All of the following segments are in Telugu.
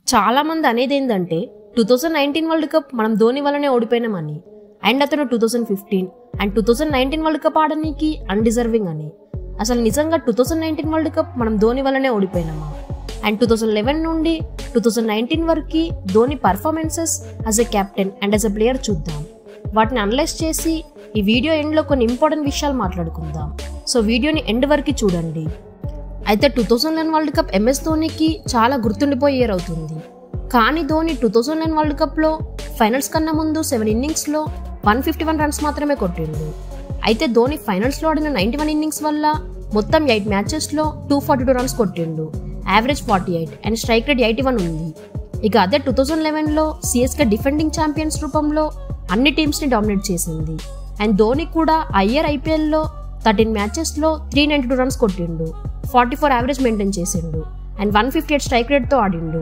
చాలా మంది అనేది ఏంటంటే two thousand nineteen world cup మనం ధోని వల్లనే ఓడిపోయినామని అండ్ అతను two thousand fifteen and two thousand nineteen world cup ఆడడానికి అన్డిజర్వింగ్ అని అసలు నిజంగా two thousand nineteen world cup మనం ధోని వల్లనే ఓడిపోయినామా అండ్ టూ థౌజండ్ లెవెన్ నుండి టూ థౌజండ్ నైన్టీన్ వరకు Dhoni performances as a captain and as a player చూద్దాం వాటిని అనలైజ్ చేసి ఈ వీడియో ఎండ్లో కొన్ని ఇంపార్టెంట్ విషయాలు మాట్లాడుకుందాం సో వీడియోని ఎండ్ వరకు చూడండి అయితే two thousand eleven world cup MS ధోనికి చాలా గుర్తుండిపోయే ఇయర్ అవుతుంది కానీ Dhoni two thousand eleven world కప్లో ఫైనల్స్ కన్నా ముందు సెవెన్ ఇన్నింగ్స్లో వన్ ఫిఫ్టీ వన్ రన్స్ మాత్రమే కొట్టిండు అయితే ధోని ఫైనల్స్లో ఆడిన నైంటీ వన్ ఇన్నింగ్స్ వల్ల మొత్తం ఎయిట్ మ్యాచెస్లో టూ ఫార్టీ టూ రన్స్ కొట్టిండు average forty eight and strike rate eighty one ఉంది ఇక అదే టూ థౌజండ్ లెవెన్లో సిఎస్కే డిఫెండింగ్ ఛాంపియన్స్ రూపంలో అన్ని టీమ్స్ని డామినేట్ చేసింది అండ్ ధోని కూడా ఐఆర్ ఐపీఎల్లో థర్టీన్ మ్యాచెస్లో త్రీ నైంటీ టూ రన్స్ కొట్టిండు ఫార్టీ ఫోర్ యావరేజ్ మెయింటైన్ చేసిండు and one fifty eight strike రేట్తో ఆడిండు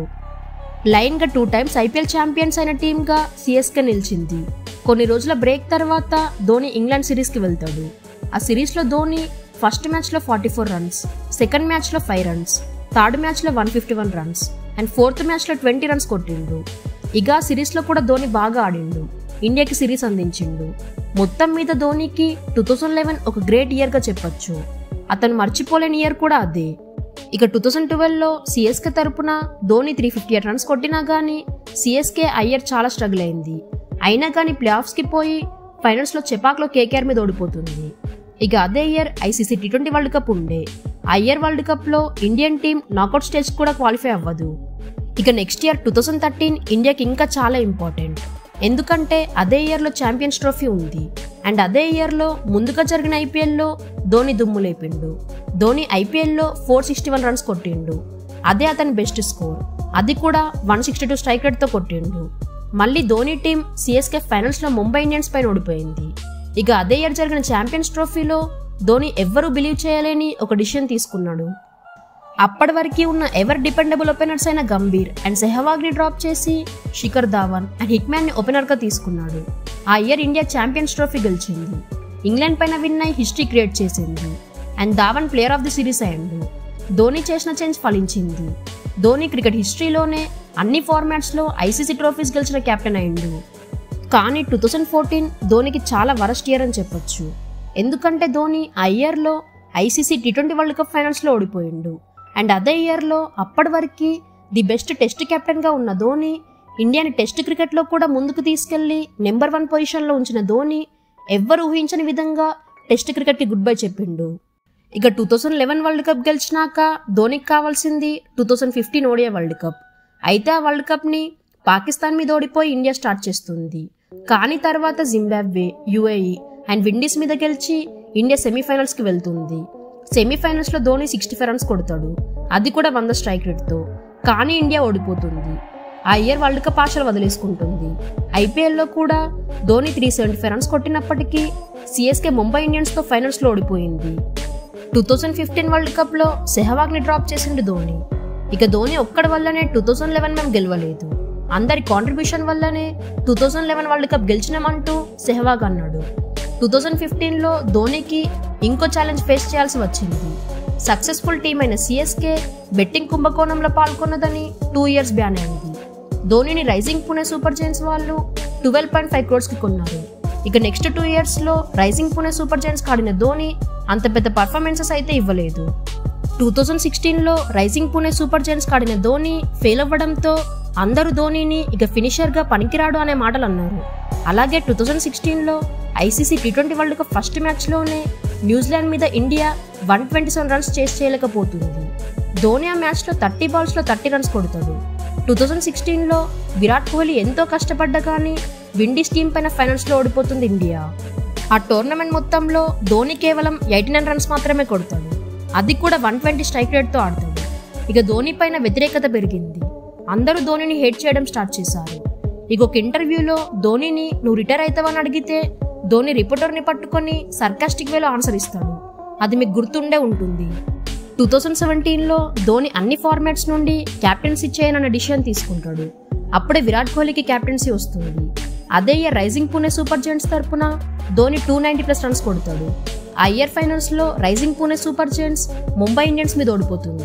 లైన్గా టూ టైమ్స్ ఐపీఎల్ ఛాంపియన్స్ అయిన టీమ్గా సిఎస్కే నిలిచింది కొన్ని రోజుల బ్రేక్ తర్వాత ధోని ఇంగ్లాండ్ సిరీస్కి వెళ్తాడు ఆ సిరీస్లో ధోని ఫస్ట్ మ్యాచ్లో ఫార్టీ ఫోర్ రన్స్ సెకండ్ మ్యాచ్లో ఫైవ్ రన్స్ థర్డ్ మ్యాచ్లో one fifty one runs and fourth మ్యాచ్లో ట్వంటీ రన్స్ కొట్టిండు ఇక ఆ సిరీస్లో కూడా ధోని బాగా ఆడిండు ఇండియాకి సిరీస్ అందించిండు మొత్తం మీద ధోనికి టూ థౌజండ్ లెవెన్ ఒక గ్రేట్ ఇయర్గా చెప్పొచ్చు అతను మర్చిపోలేని ఇయర్ కూడా అదే ఇక టూ థౌజండ్ ట్వెల్వ్లో సిఎస్కే తరపున Dhoni three fifty eight runs కొట్టినా కానీ సిఎస్కే అయ్యర్ చాలా స్ట్రగుల్ అయింది అయినా కానీ ప్లే ఆఫ్స్కి పోయి ఫైనల్స్లో చెపాక్లో కేకేఆర్ మీద ఓడిపోతుంది ఇక అదే year ICC T twenty world cup ఉండే ఆ ఇయర్ వరల్డ్ కప్లో ఇండియన్ టీం నాకౌట్ స్టేజ్ కూడా క్వాలిఫై అవ్వదు ఇక next year two thousand thirteen ఇండియాకి ఇంకా చాలా ఇంపార్టెంట్ ఎందుకంటే అదే ఇయర్లో ఛాంపియన్స్ ట్రోఫీ ఉంది అండ్ అదే ఇయర్లో ముందుగా జరిగిన ఐపీఎల్లో ధోని దుమ్ము లేపిండు ధోని ఐపీఎల్లో ఫోర్ సిక్స్టీ వన్ రన్స్ కొట్టిండు అదే అతని బెస్ట్ స్కోర్ అది కూడా వన్ సిక్స్టీ టూ స్ట్రైక్ రేట్తో కొట్టిండు మళ్ళీ ధోని టీం సిఎస్కే ఫైనల్స్లో ముంబై ఇండియన్స్ పైన ఓడిపోయింది ఇక అదే ఇయర్ జరిగిన ఛాంపియన్స్ ట్రోఫీలో ధోని ఎవ్వరూ బిలీవ్ చేయలేని ఒక డిసిషన్ తీసుకున్నాడు అప్పటి వరకు ఉన్న ఎవర్ డిపెండబుల్ ఓపెనర్స్ అయిన గంభీర్ అండ్ సెహవాగ్ని డ్రాప్ చేసి శిఖర్ ధావన్ అండ్ హిట్మ్యాన్ని ఓపెనర్గా తీసుకున్నాడు ఆ ఇయర్ ఇండియా ఛాంపియన్స్ ట్రోఫీ గెలిచింది ఇంగ్లాండ్ పైన విన్ అయి హిస్టరీ క్రియేట్ చేసింది and Dhawan player of the series అయ్యిండు ధోని చేసిన చేంజ్ ఫలించింది ధోని క్రికెట్ హిస్టరీలోనే అన్ని ఫార్మాట్స్లో ఐసీసీ ట్రోఫీస్ గెలిచిన కెప్టెన్ అయిండు కానీ టూ థౌజండ్ ఫోర్టీన్ ధోనికి చాలా వరస్ట్ ఇయర్ అని చెప్పొచ్చు ఎందుకంటే ధోని ఆ ఇయర్లో ICC T twenty world cup ఫైనల్స్లో ఓడిపోయిండు అండ్ అదే ఇయర్లో అప్పటి వరకు ది బెస్ట్ టెస్ట్ కెప్టెన్గా ఉన్న ధోని ఇండియాని టెస్ట్ క్రికెట్లో కూడా ముందుకు తీసుకెళ్లి నెంబర్ వన్ పొజిషన్లో ఉంచిన ధోని ఎవ్వరు ఊహించని విధంగా టెస్ట్ క్రికెట్కి గుడ్ బై చెప్పిండు ఇక two thousand eleven world cup గెలిచినాక ధోనికి కావాల్సింది టూ థౌజండ్ ఫిఫ్టీన్ ఓడియా వరల్డ్ కప్ అయితే ఆ వరల్డ్ కప్ని పాకిస్తాన్ మీద ఓడిపోయి ఇండియా స్టార్ట్ చేస్తుంది కానీ తర్వాత జింబాబ్వే యుఏఈ అండ్ విండీస్ మీద గెలిచి ఇండియా సెమీఫైనల్స్కి వెళ్తుంది సెమీఫైనల్స్లో ధోని సిక్స్టీ ఫైవ్ రన్స్ కొడతాడు అది కూడా వంద స్ట్రైక్ రేట్తో కానీ ఇండియా ఓడిపోతుంది ఆ ఇయర్ వరల్డ్ కప్ ఆశలు వదిలేసుకుంటుంది ఐపీఎల్లో కూడా Dhoni three seventy five runs కొట్టినప్పటికీ సిఎస్కే ముంబై ఇండియన్స్తో ఫైనల్స్లో ఓడిపోయింది టూ థౌజండ్ ఫిఫ్టీన్ వరల్డ్ కప్లో సెహవాగ్ని డ్రాప్ చేసిండు ధోని ఇక ధోని ఒక్కడి వల్లనే టూ థౌజండ్ లెవెన్ మేము గెలవలేదు అందరి కాంట్రిబ్యూషన్ వల్లనే two thousand eleven world cup గెలిచినామంటూ సెహవాగ్ అన్నాడు టూ థౌజండ్ ఫిఫ్టీన్లో ధోనికి ఇంకో ఛాలెంజ్ ఫేస్ చేయాల్సి వచ్చింది సక్సెస్ఫుల్ టీం అయిన సిఎస్కే బెట్టింగ్ కుంభకోణంలో పాల్గొన్నదని టూ ఇయర్స్ బ్యాన్ అయింది ధోనిని రైజింగ్ పుణె సూపర్ జైన్స్ వాళ్ళు ట్వెల్వ్ పాయింట్ ఫైవ్ క్రోడ్స్కి కొన్నారు ఇక నెక్స్ట్ టూ ఇయర్స్లో రైజింగ్ పుణె సూపర్ జైన్స్ ఆడిన ధోని అంత పెద్ద పర్ఫార్మెన్సెస్ అయితే ఇవ్వలేదు టూ థౌజండ్ సిక్స్టీన్లో రైజింగ్ పుణె సూపర్ జైన్స్ ఆడిన ధోని ఫెయిల్ అవ్వడంతో అందరూ ధోనిని ఇక ఫినిషర్గా పనికిరాడు అనే మాటలు అన్నారు అలాగే టూ థౌజండ్ సిక్స్టీన్లో ICC T twenty world cup first మ్యాచ్లోనే న్యూజిలాండ్ మీద India one twenty seven runs చేసి చేయలేకపోతుంది ధోని ఆ మ్యాచ్లో థర్టీ బాల్స్లో థర్టీ రన్స్ కొడతాడు టూ థౌజండ్ సిక్స్టీన్లో విరాట్ కోహ్లీ ఎంతో కష్టపడ్డా కానీ విండీస్ టీం పైన ఫైనల్స్లో ఓడిపోతుంది ఇండియా ఆ టోర్నమెంట్ మొత్తంలో ధోని కేవలం ఎయిటీ నైన్ రన్స్ మాత్రమే కొడతాడు అది కూడా వన్ ట్వంటీ స్ట్రైక్ రేట్తో ఆడతాడు ఇక ధోని పైన వ్యతిరేకత పెరిగింది అందరూ ధోనిని హేట్ చేయడం స్టార్ట్ చేశారు ఇక ఒక ఇంటర్వ్యూలో ధోనిని నువ్వు రిటైర్ అవుతావని అడిగితే ధోని రిపోర్టర్ని పట్టుకొని సర్కాస్టిక్ వేలో ఆన్సర్ ఇస్తాడు అది మీకు గుర్తుండే ఉంటుంది టూ థౌజండ్ సెవెంటీన్లో ధోని అన్ని ఫార్మాట్స్ నుండి క్యాప్టెన్సీ చేయనన్న డిసిషన్ తీసుకుంటాడు అప్పుడే విరాట్ కోహ్లీకి క్యాప్టెన్సీ వస్తుంది అదే year rising Pune super giants తరపున Dhoni two ninety plus runs కొడతాడు ఆ ఇయర్ ఫైనల్స్లో rising Pune super giants Mumbai Indians మీద ఓడిపోతుంది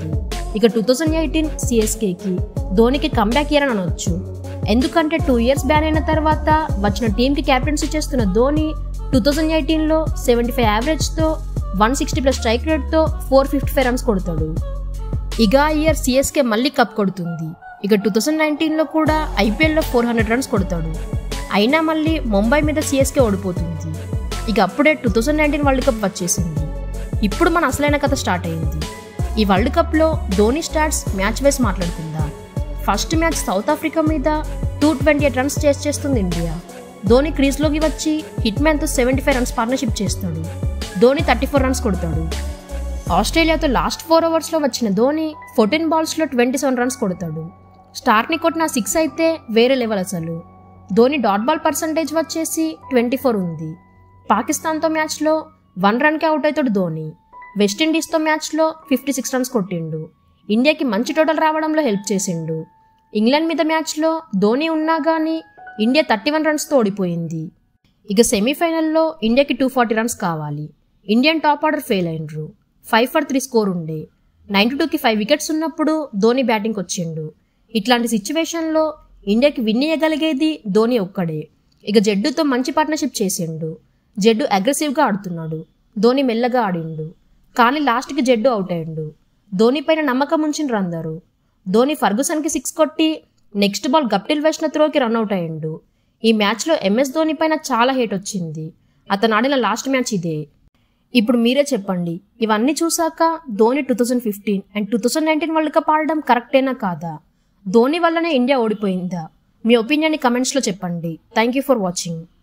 ఇక టూ థౌజండ్ ఎయిటీన్ సిఎస్కేకి ధోనికి కంబ్యాక్ ఇయర్ అని అనొచ్చు ఎందుకంటే టూ ఇయర్స్ బ్యాన్ అయిన తర్వాత వచ్చిన టీంకి క్యాప్టెన్సీ చేస్తున్న ధోని టూ థౌజండ్ ఎయిటీన్లో సెవెంటీ ఫైవ్ యావరేజ్తో వన్ సిక్స్టీ ప్లస్ స్ట్రైక్ రేట్తో ఫోర్ ఫిఫ్టీ ఫైవ్ రన్స్ కొడతాడు ఇక ఆ ఇయర్ సిఎస్కే మళ్ళీ కప్ కొడుతుంది ఇక టూ థౌజండ్ నైన్టీన్లో కూడా ఐపీఎల్లో ఫోర్ హండ్రెడ్ రన్స్ కొడతాడు అయినా మళ్ళీ ముంబై మీద సిఎస్కే ఓడిపోతుంది ఇక అప్పుడే two thousand nineteen world cup వచ్చేసింది ఇప్పుడు మన అసలైన కథ స్టార్ట్ అయింది ఈ వరల్డ్ కప్లో ధోని స్టార్ట్స్ మ్యాచ్ వైస్ మాట్లాడుకుందాం ఫస్ట్ మ్యాచ్ సౌత్ ఆఫ్రికా మీద two twenty eight runs chase చేస్తుంది ఇండియా ధోని క్రీజ్లోకి వచ్చి hitman seventy five runs partnership చేస్తాడు ధోని థర్టీ ఫోర్ రన్స్ కొడతాడు ఆస్ట్రేలియాతో లాస్ట్ ఫోర్ ఓవర్స్లో వచ్చిన ధోని ఫోర్టీన్ బాల్స్లో ట్వంటీ సెవెన్ రన్స్ కొడతాడు స్టార్ట్ని కొట్టిన సిక్స్ అయితే వేరే లెవెల్ అసలు ధోని డాట్ బాల్ పర్సంటేజ్ వచ్చేసి ట్వంటీ ఫోర్ ఉంది పాకిస్తాన్తో మ్యాచ్లో వన్ రన్కి అవుట్ అవుతాడు ధోని వెస్టిండీస్తో మ్యాచ్లో ఫిఫ్టీ సిక్స్ రన్స్ కొట్టిండు ఇండియాకి మంచి టోటల్ రావడంలో హెల్ప్ చేసిండు ఇంగ్లాండ్ మీద మ్యాచ్లో ధోని ఉన్నా కానీ ఇండియా థర్టీ వన్ రన్స్తో ఓడిపోయింది ఇక సెమీఫైనల్లో ఇండియాకి టూ ఫార్టీ రన్స్ కావాలి ఇండియన్ టాప్ ఆర్డర్ ఫెయిల్ అయినరు ఫైవ్ ఫర్ త్రీ స్కోర్ ఉండే నైన్టీ టూకి ఫైవ్ వికెట్స్ ఉన్నప్పుడు ధోని బ్యాటింగ్కి వచ్చిండు ఇట్లాంటి సిచ్యువేషన్లో ఇండియాకి విన్ చేయగలిగేది ధోని ఒక్కడే ఇక జడ్డుతో మంచి పార్ట్నర్షిప్ చేసిండు జడ్డు అగ్రెసివ్గా ఆడుతున్నాడు ధోని మెల్లగా ఆడిండు కానీ లాస్ట్కి జడ్డు అవుట్ అయ్యిండు ధోని పైన నమ్మకం ఉంచిండ్రు అందరూ ధోని ఫర్గుసన్కి సిక్స్ కొట్టి నెక్స్ట్ బాల్ గప్టిల్ వేసిన త్రోకి రన్అట్ అయ్యిండు ఈ మ్యాచ్లో ఎంఎస్ ధోని పైన చాలా హేట్ వచ్చింది అతను ఆడిన లాస్ట్ మ్యాచ్ ఇదే ఇప్పుడు మీరే చెప్పండి ఇవన్నీ చూసాక Dhoni two thousand fifteen and two thousand nineteen world cup ఆడడం కరెక్టేనా కాదా ధోని వల్లనే ఇండియా ఓడిపోయిందా మీ ఒపీనియన్ని కమెంట్స్లో చెప్పండి థ్యాంక్ యూ ఫర్ వాచింగ్